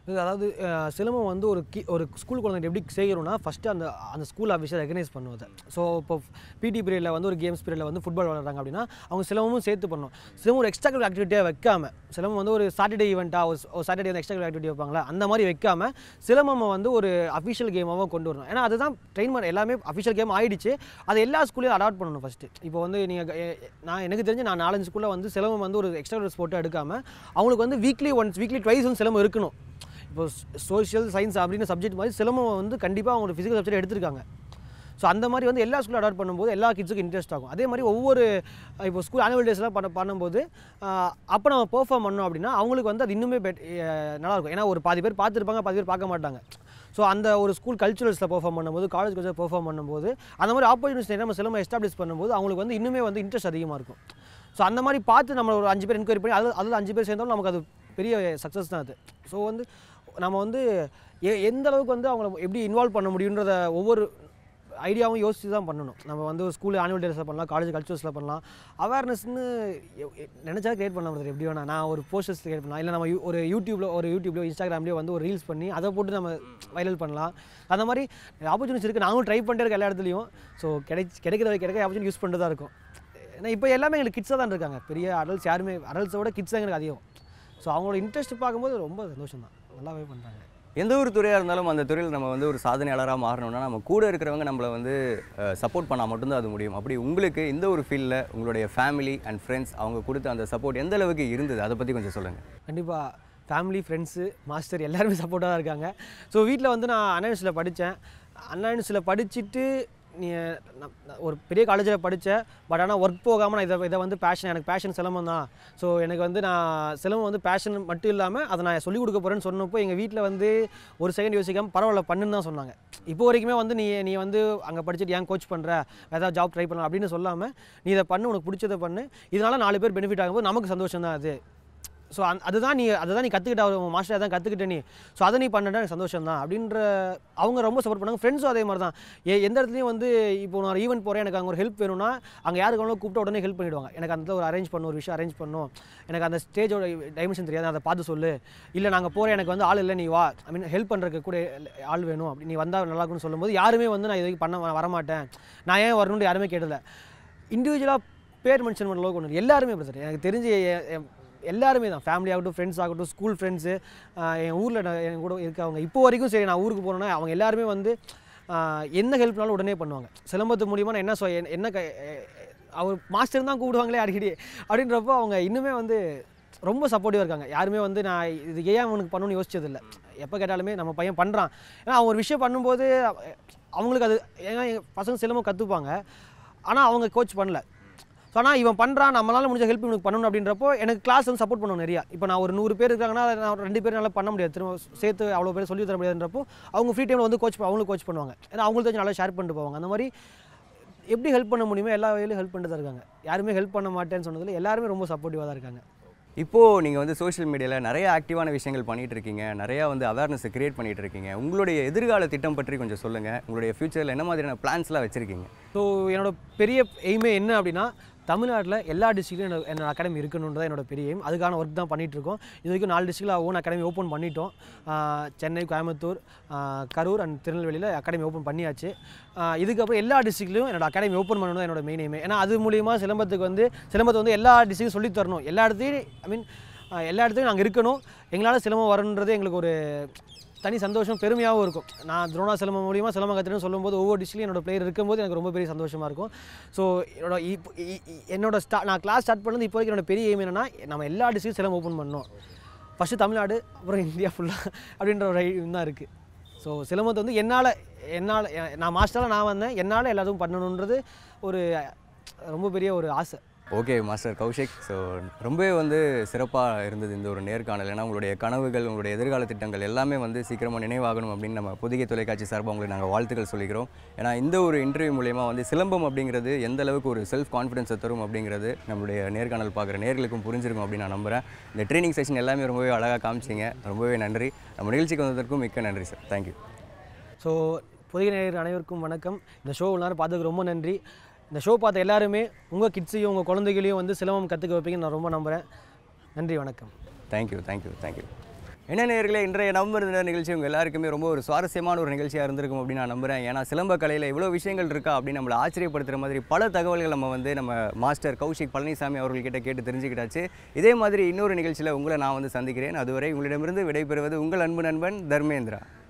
இது அதாவது அஹ், சிலம்பம் வந்து ஒரு கி ஒரு ஸ்கூல் குழந்தை எப்படி செய்யணும்னா ஃபஸ்ட்டு அந்த அந்த ஸ்கூல் ஆஃபீஸை ரெகனைஸ் பண்ணுவது ஸோ இப்போ பிடி பீரியடில் வந்து ஒரு கேம்ஸ் பீரியடில் வந்து ஃபுட்பால் விளாட்றாங்க அப்படின்னா அவங்க சிலம்பமும் சேர்த்து பண்ணணும் சிலம்பம் ஒரு எக்ஸ்ட்ரா ஆக்டிவிட்டியாக வைக்காம சிலம்பம் வந்து ஒரு சாட்டர்டே ஈவெண்ட்டாக ஒரு ஒரு சாட்டர்டே வந்து எக்ஸ்ட்ரா ஆக்டிவிட்டி வைப்பாங்களா அந்த மாதிரி வைக்காம சிலம்பம் வந்து ஒரு அஃபிஷியல் கேமாகவும் கொண்டு வரணும் ஏன்னா அதுதான் ட்ரெயின் பண்ண எல்லாமே அஃபிஷியல் கேம் ஆயிடுச்சு அதை எல்லா ஸ்கூல்லையும் அடாப்ட் பண்ணணும் ஃபஸ்ட்டு இப்போ வந்து நீங்கள் நான் எனக்கு தெரிஞ்சு நான் நாலஞ்சு ஸ்கூலில் வந்து சிலம்பம் வந்து ஒரு எக்ஸ்ட்ரா ஸ்போர்ட்டை எடுக்காமல் அவங்களுக்கு வந்து வீக்லி ஒன்ஸ் வீக்லி ட்வைஸ் வந்து சிலம்பம் இருக்கணும் இப்போ சோஷியல் சயின்ஸ் அப்படின்னு சப்ஜெக்ட் மாதிரி சிலம்பம் வந்து கண்டிப்பாக அவங்க ஃபிசிக்கல் சப்ஜெக்ட் எடுத்திருக்காங்க ஸோ அந்த மாதிரி வந்து எல்லா ஸ்கூலும் அடாப்ட் பண்ணும்போது எல்லா கிட்ஸுக்கும் இன்ட்ரெஸ்ட் ஆகும் அதே மாதிரி ஒவ்வொரு அஹ், இப்போ ஸ்கூல் ஆனுவல் டேஸ்லாம் பண்ண பண்ணும்போது அப்போ நம்ம பெர்ஃபார்ம் பண்ணோம் அப்படின்னா அவங்களுக்கு வந்து அது இன்னுமே பெட் நல்லாயிருக்கும் ஏன்னா ஒரு பாதி பேர் பார்த்துருப்பாங்க பாதி பேர் பார்க்க மாட்டாங்க ஸோ அந்த ஒரு ஸ்கூல் கல்ச்சுரல்ஸில் பெர்ஃபார்ம் பண்ணும்போது காலேஜ் கல்ச்சர் பெர்ஃபார்ம் பண்ணும்போது அந்த மாதிரி ஆப்பர்ச்சுனிட்டி நம்ம சிலம்பம் எஸ்டாப்ளிஷ் பண்ணும்போது அவங்களுக்கு வந்து இன்னுமே வந்து இன்ட்ரெஸ்ட் அதிகமாக இருக்கும் ஸோ அந்த மாதிரி பார்த்து நம்ம ஒரு அஞ்சு பேர் என்கொயரி பண்ணி அதில் அதில் அஞ்சு பேர் சேர்ந்தாலும் நமக்கு அது பெரிய சக்ஸஸ் தான் அது ஸோ வந்து நம்ம வந்து எ- எந்த அளவுக்கு வந்து அவங்கள எப்படி இன்வால்வ் பண்ண முடியுன்றத ஒவ்வொரு ஐடியாவும் யோசித்து தான் பண்ணணும் நம்ம வந்து ஒரு ஸ்கூல் ஆனுவல் டேஸில் பண்ணலாம் காலேஜ் கல்ச்சர்ஸில் பண்ணலாம் அவேர்னஸ்னு நினச்சா கிரியேட் பண்ண முடியாது எப்படி வேணா நான் ஒரு போஸ்டர்ஸ் கிரியேட் பண்ணலாம் இல்லை நம்ம யூ- ஒரு யூடியூப்ல ஒரு யூடியூப்லையோ இன்ஸ்டாகிராம்லேயோ வந்து ஒரு ரீல்ஸ் பண்ணி அதை போட்டு நம்ம வைரல் பண்ணலாம் அந்த மாதிரி ஆப்பர்ச்சுனிட்டிஸ் இருக்குது நாங்களும் ட்ரை பண்ணிட்டே இருக்க எல்லா இடத்துலையும் ஸோ கிடைச்சி கிடைக்கிற கிடைக்கிற ஆப்பர்ச்சுனிட்டி யூஸ் பண்ணிட்டு தான் இருக்கும் ஏன்னா இப்போ எல்லாமே எங்களுக்கு கிட்ஸாக தான் இருக்காங்க பெரிய அடல்ட்ஸ் யாருமே அடல்ட்ஸை விட கிட்ஸ் தான் எங்களுக்கு அதிகம் ஸோ அவங்களோட இன்ட்ரெஸ்ட் பார்க்கும்போது ரொம்ப சந்தோஷம் தான் நல்லாவே பண்ணுறாங்க எந்த ஒரு துறையாக இருந்தாலும் அந்த துறையில் நம்ம வந்து ஒரு சாதனையாளராக மாறணும்னா நம்ம கூட இருக்கிறவங்க நம்மளை வந்து சப்போர்ட் பண்ணால் மட்டும்தான் அது முடியும் அப்படி உங்களுக்கு இந்த ஒரு ஃபீல்டில் உங்களுடைய ஃபேமிலி அண்ட் ஃப்ரெண்ட்ஸ் அவங்க கொடுத்த அந்த சப்போர்ட் எந்த அளவுக்கு இருந்தது அதை பற்றி கொஞ்சம் சொல்லுங்கள் கண்டிப்பாக ஃபேமிலி ஃப்ரெண்ட்ஸு மாஸ்டர் எல்லாருமே சப்போர்ட்டாக தான் இருக்காங்க ஸோ வீட்டில் வந்து நான் அண்ணாயூனிவர்சிட்டியில் படித்தேன் அண்ணாயூனிவர்சிட்டியில் படிச்சுட்டு நீ நான் நான் ஒரு பெரிய காலேஜில் படித்தேன் பட் ஆனால் ஒர்க் போகாமல் நான் இதை இதை வந்து பேஷன் எனக்கு பேஷன் சிலம்பம் தான் ஸோ எனக்கு வந்து நான் சிலம்பம் வந்து பேஷன் மட்டும் இல்லாமல் அதை நான் சொல்லிக் கொடுக்க போகிறேன்னு சொன்னப்போ எங்கள் வீட்டில் வந்து ஒரு செகண்ட் யோசிக்காமல் பரவாயில்ல பண்ணுன்னு தான் சொன்னாங்க இப்போ வரைக்குமே வந்து நீ நீ வந்து அங்கே படிச்சுட்டு ஏன் கோச் பண்ணுற ஏதாவது ஜாப் ட்ரை பண்ணலாம் அப்படின்னு சொல்லாமல் நீ இதை பண்ணு உனக்கு பிடிச்சதை பண்ணு இதனால் நாலு பேர் பெனிஃபிட் ஆகும்போது நமக்கு சந்தோஷம் தான் அது ஸோ அந் அதுதான் நீ அதுதான் நீ கற்றுக்கிட்ட அவர் மாஸ்டர் தான் கற்றுக்கிட்ட நீ ஸோ அதை நீ பண்ணடா எனக்கு சந்தோஷம் தான் அப்படின்ற அவங்க ரொம்ப சப்போர்ட் பண்ணாங்க ஃப்ரெண்ட்ஸும் அதே மாதிரி தான் எ எந்த இடத்துலையும் வந்து இப்போ நான் ஈவெண்ட் போகிறேன் எனக்கு அங்கே ஒரு ஹெல்ப் வேணும்னா அங்கே யாருக்கு வேணாலும் கூப்பிட்டு உடனே ஹெல்ப் பண்ணிவிடுவாங்க எனக்கு அந்த ஒரு அரேஞ்ச் பண்ணணும் ஒரு விஷயம் அரேஞ்ச் பண்ணணும் எனக்கு அந்த ஸ்டேஜோட டைமென்ஷன் தெரியாது அதை பார்த்து சொல்லு இல்லை நாங்கள் போகிறேன் எனக்கு வந்து ஆள் இல்லை நீ வா ஐ மீன் ஹெல்ப் பண்ணுறதுக்கு கூட ஆள் வேணும் அப்படி நீ வந்தால் நல்லா இருக்கும்னு சொல்லும்போது யாருமே வந்து நான் இது வரைக்கும் பண்ண வ- வரமாட்டேன் நான் ஏன் வரணும்னு யாருமே கேட்டதில்ல இண்டிவிஜுவலாக பேர் மென்ஷன் பண்ண அளவுக்கு ஒன்று எல்லாருமே பிரதர் எனக்கு தெரிஞ்சு எ- எ- எல்லாருமே தான் ஃபேமிலி ஆகட்டும் ஃப்ரெண்ட்ஸ் ஆகட்டும் ஸ்கூல் ஃப்ரெண்ட்ஸு என் ஊரில் என் கூட இருக்கவங்க இப்போ வரைக்கும் சரி நான் ஊருக்கு போனேன்னா அவங்க எல்லாருமே வந்து ஆஹ், என்ன ஹெல்ப்னாலும் உடனே பண்ணுவாங்க சிலம்பத்து மூலியமாக நான் என்ன சொ என்ன- என்ன க அவர் மாஸ்டர் தான் கூப்பிடுவாங்களே அடிக்கடி அப்படின்றப்போ அவங்க இன்னுமே வந்து ரொம்ப சப்போர்ட்டிவாக இருக்காங்க யாருமே வந்து நான் இது ஏன் அவனுக்கு பண்ணணும்னு யோசிச்சதில்லை எப்போ கேட்டாலுமே நம்ம பையன் பண்ணுறான் ஏன்னா அவன் ஒரு விஷயம் பண்ணும்போது அவ- அவங்களுக்கு அது ஏன்னா எங்க பசங்க சிலம்பம் கற்றுப்பாங்க ஆனால் அவங்க கோச் பண்ணல ஸோ ஆனால் இவன் பண்ணுறான் நம்மளால முடிஞ்ச ஹெல்ப் இவனுக்கு பண்ணணும் அப்படின்றப்போ எனக்கு கிளாஸ் வந்து சப்போர்ட் பண்ணுவோம் நிறையா இப்போ நான் ஒரு நூறு பேர் இருக்காங்கன்னா அதை நான் ரெண்டு பேர் நல்லா பண்ண முடியாது திரும்ப சேர்த்து அவ்வளோ பேர் சொல்லி தர முடியாதுன்றப்போ அவங்க ஃப்ரீ டைமில் வந்து கோச் அவங்களும் கோச் பண்ணுவாங்க ஏன்னா அவங்களுக்கு தெரிஞ்சு நல்லா ஷேர் பண்ணிட்டு போவாங்க அந்த மாதிரி எப்படி ஹெல்ப் பண்ண முடியுமோ எல்லா வகையிலும் ஹெல்ப் பண்ணிட்டு தான் இருக்காங்க யாருமே ஹெல்ப் பண்ண மாட்டேன்னு சொன்னதில் எல்லாருமே ரொம்ப சப்போர்ட்டிவாக தான் இருக்காங்க இப்போது நீங்கள் வந்து சோஷியல் மீடியாவில் நிறைய ஆக்டிவான விஷயங்கள் பண்ணிட்டு இருக்கீங்க நிறையா வந்து அவேர்னஸை கிரியேட் பண்ணிட்டு இருக்கீங்க உங்களுடைய எதிர்கால திட்டம் பற்றி கொஞ்சம் சொல்லுங்கள் உங்களுடைய ஃப்யூச்சரில் என்ன மாதிரியான பிளான்ஸ்லாம் வச்சுருக்கீங்க ஸோ என்னோட பெரிய எய்மே என்ன அப்படின்னா தமிழ்நாட்டில் எல்லா டிஸ்ட்ரிக்ட்லையும் என்னோட என்னோட அகாடமி இருக்கணுன்றது என்னோட பெரிய எய்ம் அதுக்கான ஒர்க் தான் பண்ணிட்டு இருக்கோம் இது வரைக்கும் நாலு டிஸ்ட்ரிக்டில் ஓன் அகாடமி ஓப்பன் பண்ணிட்டோம் ஆஹ் சென்னை கோயம்புத்தூர் ஆஹ் கரூர் அண்ட் திருநெல்வேலியில் அகாடமி ஓப்பன் பண்ணியாச்சு ஆஹ் இதுக்கப்புறம் எல்லா டிஸ்ட்ரிக்ட்லையும் என்னோட அகாடமி ஓப்பன் பண்ணணும் தான் என்னோட மெயின் எய்மே ஏன்னா அது மூலியமாக சிலம்பத்துக்கு வந்து சிலம்பத்தை வந்து எல்லா டிஸ்ட்ரிக்டும் சொல்லித் தரணும் எல்லா இடத்தையும் ஐ மீன் எல்லா இடத்துலையும் நாங்கள் இருக்கணும் எங்களால் சிலம்பம் வரணுன்றது எங்களுக்கு ஒரு தனி சந்தோஷம் பெருமையாகவும் இருக்கும் நான் துரோணா சிலம்பம் மூலியமாக சிலம்பம் கற்றுன்னு சொல்லும்போது ஒவ்வொரு டிஸ்ட்ரிக்ட்லையும் என்னோட பிளேயர் இருக்கும்போது எனக்கு ரொம்ப பெரிய சந்தோஷமாக இருக்கும் ஸோ என்னோட இப்போ இ- இ- என்னோட ஸ்டா நான் கிளாஸ் ஸ்டார்ட் பண்ணது இப்போ வரைக்கும் என்னோட பெரிய எய்ம் என்னன்னா நம்ம எல்லா டிஸ்ட்ரிக்ட் சிலம்பம் ஓப்பன் பண்ணணும் ஃபஸ்ட்டு தமிழ்நாடு அப்புறம் இந்தியா ஃபுல்லாக அப்படின்ற ஒரு ஐம் தான் இருக்குது ஸோ சிலம்பத்தை வந்து என்னால் என்னால் எ- நான் மாஸ்டராக நான் வந்தேன் என்னால் எல்லாத்துக்கும் பண்ணணுன்றது ஒரு ரொம்ப பெரிய ஒரு ஆசை ஓகே மாஸ்டர் கௌஷிக் ஸோ ரொம்பவே வந்து சிறப்பாக இருந்தது இந்த ஒரு நேர்காணல் ஏன்னா உங்களுடைய கனவுகள் உங்களுடைய எதிர்கால திட்டங்கள் எல்லாமே வந்து சீக்கிரமாக நினைவாகணும் அப்படின்னு நம்ம புதிய தொலைக்காட்சி சார்பாக உங்களுக்கு நாங்கள் வாழ்த்துக்கள் சொல்லிக்கிறோம் ஏன்னா இந்த ஒரு இன்டர்வியூ மூலயமா வந்து சிலம்பம் அப்படிங்கிறது எந்த அளவுக்கு ஒரு செல்ஃப் கான்ஃபிடன்ஸை தரும் அப்படிங்கிறது நம்மளுடைய நேர்காணல் பார்க்குற நேர்களுக்கும் புரிஞ்சிருக்கும் அப்படின்னு நான் நம்புகிறேன் இந்த ட்ரைனிங் செஷன் எல்லாமே ரொம்பவே அழகாக காமிச்சிங்க ரொம்பவே நன்றி நம்ம நிகழ்ச்சிக்கு வந்ததற்கும் மிக்க நன்றி சார் தேங்க்யூ ஸோ புதிய நேயர் அனைவருக்கும் வணக்கம் இந்த ஷோ எல்லாரும் பார்த்ததுக்கு ரொம்ப நன்றி இந்த ஷோ பார்த்த எல்லாருமே உங்கள் கிட்ஸையும் உங்கள் குழந்தைகளையும் வந்து சிலம்பம் கற்றுக்க வைப்பீங்கன்னு நான் ரொம்ப நம்புகிறேன் நன்றி வணக்கம் தேங்க்யூ தேங்க்யூ தேங்க்யூ என்ன நேயர்களே இன்றைய நம்ப விருந்தினர் நிகழ்ச்சி உங்கள் எல்லாருக்குமே ரொம்ப ஒரு சுவாரஸ்யமான ஒரு நிகழ்ச்சியாக இருந்திருக்கும் அப்படின்னு நான் நம்புகிறேன் ஏன்னா சிலம்ப கலையில் இவ்வளோ விஷயங்கள் இருக்கா அப்படின்னு நம்மளை ஆச்சரியப்படுத்துகிற மாதிரி பல தகவல்கள் நம்ம வந்து நம்ம மாஸ்டர் கௌஷிக் பழனிசாமி அவர்கள்கிட்ட கேட்டு தெரிஞ்சுக்கிட்டாச்சு இதே மாதிரி இன்னொரு நிகழ்ச்சியில் உங்களை நான் வந்து சந்திக்கிறேன் அதுவரை உங்களிடமிருந்து விடைபெறுவது உங்கள் அன்பு நண்பன் தர்மேந்திரா